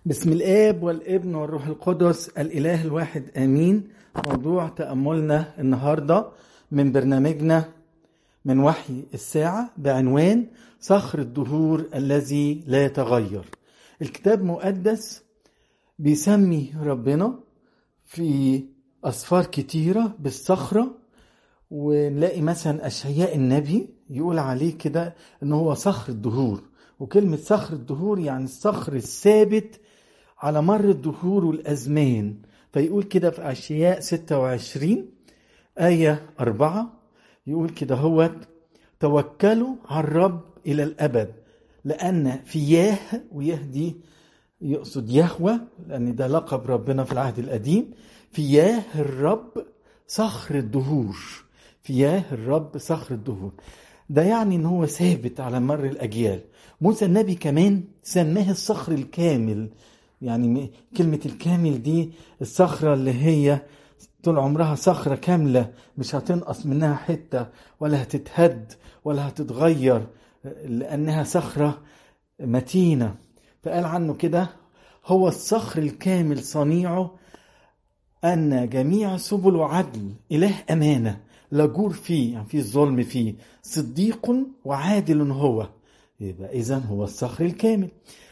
بسم الآب والابن والروح القدس الإله الواحد آمين موضوع تأملنا النهاردة من برنامجنا من وحي الساعة بعنوان صخر الدهور الذي لا يتغير الكتاب مقدس بيسمي ربنا في أسفار كتيرة بالصخرة ونلاقي مثلا أشعياء النبي يقول عليه كده إن هو صخر الدهور وكلمة صخر الدهور يعني الصخر الثابت على مر الدهور والأزمان فيقول كده في أشياء 26 آية أربعة يقول كده هو توكلوا على الرب إلى الأبد لأن في ياه وياه دي يقصد يهوى لأن ده لقب ربنا في العهد القديم في ياه الرب صخر الدهور في ياه الرب صخر الدهور ده يعني ان هو ثابت على مر الاجيال موسى النبي كمان سماه الصخر الكامل يعني كلمة الكامل دي الصخرة اللي هي طول عمرها صخرة كاملة مش هتنقص منها حتة ولا هتتهد ولا هتتغير لأنها صخرة متينة فقال عنه كده هو الصخر الكامل صنيعه أن جميع سبل عدل إله أمانة لا جور فيه يعني في ظلم فيه صديق وعادل هو يبقى إذا هو الصخر الكامل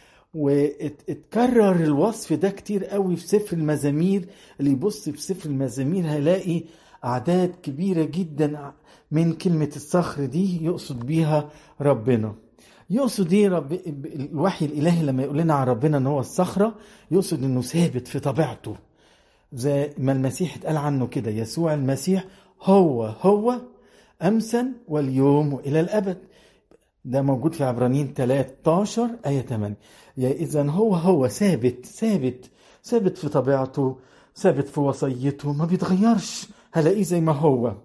واتكرر الوصف ده كتير قوي في سفر المزامير اللي يبص في سفر المزامير هيلاقي أعداد كبيرة جدا من كلمة الصخر دي يقصد بيها ربنا يقصد ايه رب الوحي الالهي لما يقول لنا عن ربنا ان هو الصخره يقصد انه ثابت في طبيعته زي ما المسيح اتقال عنه كده يسوع المسيح هو هو امسا واليوم والى الابد ده موجود في عبرانيين 13 آية 8 يعني إذا هو هو ثابت ثابت ثابت في طبيعته ثابت في وصيته ما بيتغيرش هلاقيه زي ما هو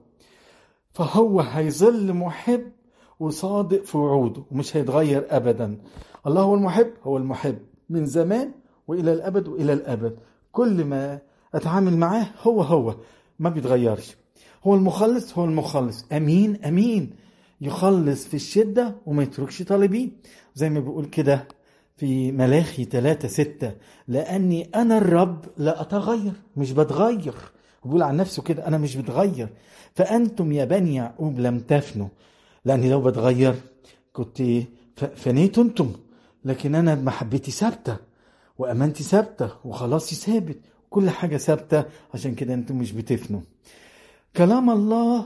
فهو هيظل محب وصادق في وعوده ومش هيتغير أبدا الله هو المحب هو المحب من زمان وإلى الأبد وإلى الأبد كل ما أتعامل معاه هو هو ما بيتغيرش هو المخلص هو المخلص أمين أمين يخلص في الشدة وما يتركش طالبين زي ما بيقول كده في ملاخي 3 6 لأني أنا الرب لا أتغير مش بتغير بيقول عن نفسه كده أنا مش بتغير فأنتم يا بني يعقوب لم تفنوا لأني لو بتغير كنت فنيت أنتم لكن أنا محبتي ثابتة وأمانتي ثابتة وخلاصي ثابت كل حاجة ثابتة عشان كده أنتم مش بتفنوا كلام الله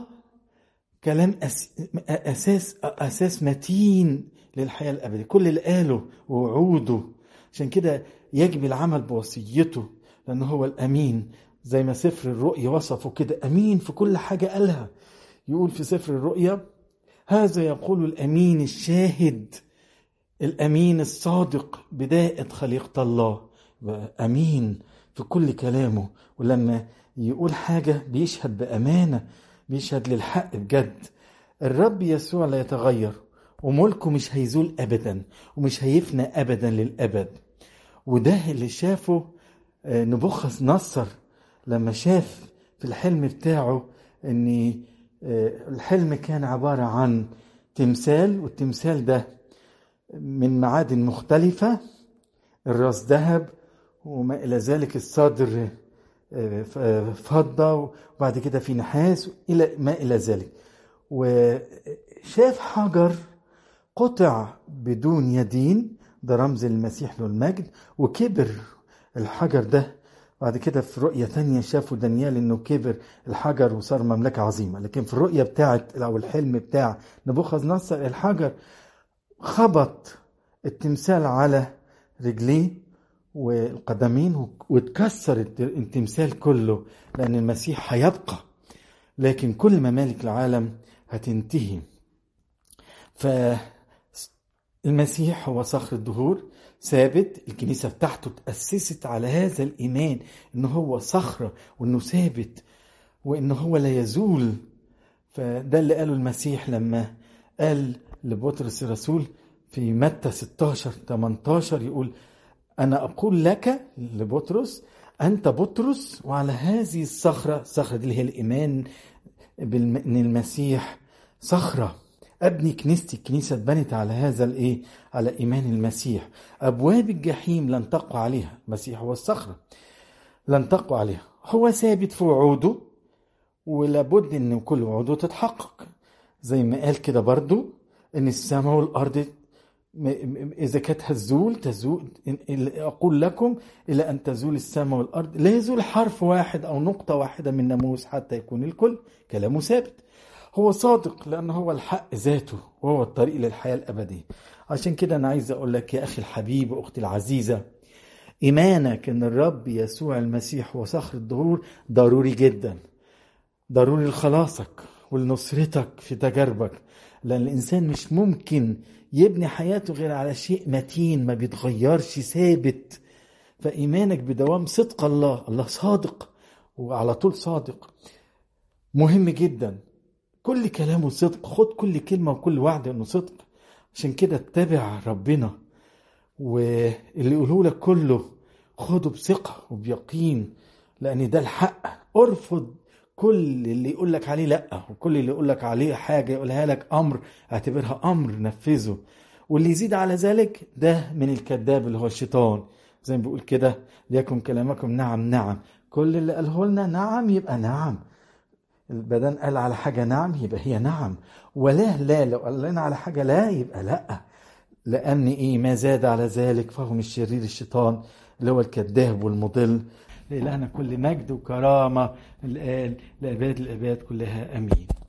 كلام أس... أساس أساس متين للحياة الأبدية كل اللي قاله ووعوده عشان كده يجب العمل بوصيته لأنه هو الأمين زي ما سفر الرؤيا وصفه كده أمين في كل حاجة قالها يقول في سفر الرؤيا هذا يقول الأمين الشاهد الأمين الصادق بداية خليقة الله أمين في كل كلامه ولما يقول حاجة بيشهد بأمانة بيشهد للحق بجد الرب يسوع لا يتغير وملكه مش هيزول ابدا ومش هيفنى ابدا للابد وده اللي شافه نبوخذ نصر لما شاف في الحلم بتاعه ان الحلم كان عبارة عن تمثال والتمثال ده من معادن مختلفة الراس ذهب وما إلى ذلك الصدر فضة وبعد كده في نحاس إلى ما إلى ذلك وشاف حجر قطع بدون يدين ده رمز المسيح له المجد وكبر الحجر ده بعد كده في رؤية تانية شافوا دانيال انه كبر الحجر وصار مملكة عظيمة لكن في الرؤية بتاعت او الحلم بتاع نبوخذ نصر الحجر خبط التمثال على رجليه والقدمين واتكسر التمثال كله لأن المسيح هيبقى لكن كل ممالك العالم هتنتهي فالمسيح هو صخر الدهور ثابت الكنيسة بتاعته تأسست على هذا الإيمان إنه هو صخرة وإنه ثابت وإنه هو لا يزول فده اللي قاله المسيح لما قال لبطرس الرسول في متى 16 18 يقول أنا أقول لك لبطرس أنت بطرس وعلى هذه الصخرة الصخرة دي اللي هي الإيمان بأن المسيح صخرة ابني كنيستي الكنيسة اتبنت على هذا الايه على ايمان المسيح ابواب الجحيم لن تقوى عليها المسيح هو الصخرة لن تقوى عليها هو ثابت في وعوده ولابد ان كل وعوده تتحقق زي ما قال كده برضو ان السماء والارض إذا كانت هتزول تزول أقول لكم إلى أن تزول السماء والأرض لا يزول حرف واحد أو نقطة واحدة من ناموس حتى يكون الكل كلامه ثابت هو صادق لأن هو الحق ذاته وهو الطريق للحياة الأبدية عشان كده أنا عايز أقول لك يا أخي الحبيب وأختي العزيزة إيمانك إن الرب يسوع المسيح هو صخر الظهور ضروري جدا ضروري لخلاصك ولنصرتك في تجاربك لأن الإنسان مش ممكن يبني حياته غير على شيء متين ما بيتغيرش ثابت فإيمانك بدوام صدق الله الله صادق وعلى طول صادق مهم جدا كل كلامه صدق خد كل كلمة وكل وعد انه صدق عشان كده اتبع ربنا واللي يقوله لك كله خده بثقة وبيقين لأن ده الحق ارفض كل اللي يقول لك عليه لا وكل اللي يقول لك عليه حاجة يقولها لك أمر اعتبرها أمر نفذه واللي يزيد على ذلك ده من الكذاب اللي هو الشيطان زي ما بيقول كده ليكن كلامكم نعم نعم كل اللي قاله لنا نعم يبقى نعم البدن قال على حاجة نعم يبقى هي نعم ولا لا لو قال لنا على حاجة لا يبقى لا لأن إيه ما زاد على ذلك فهو من الشرير الشيطان اللي هو الكذاب والمضل لإلهنا كل مجد وكرامة الآن لأباد الأباد كلها أمين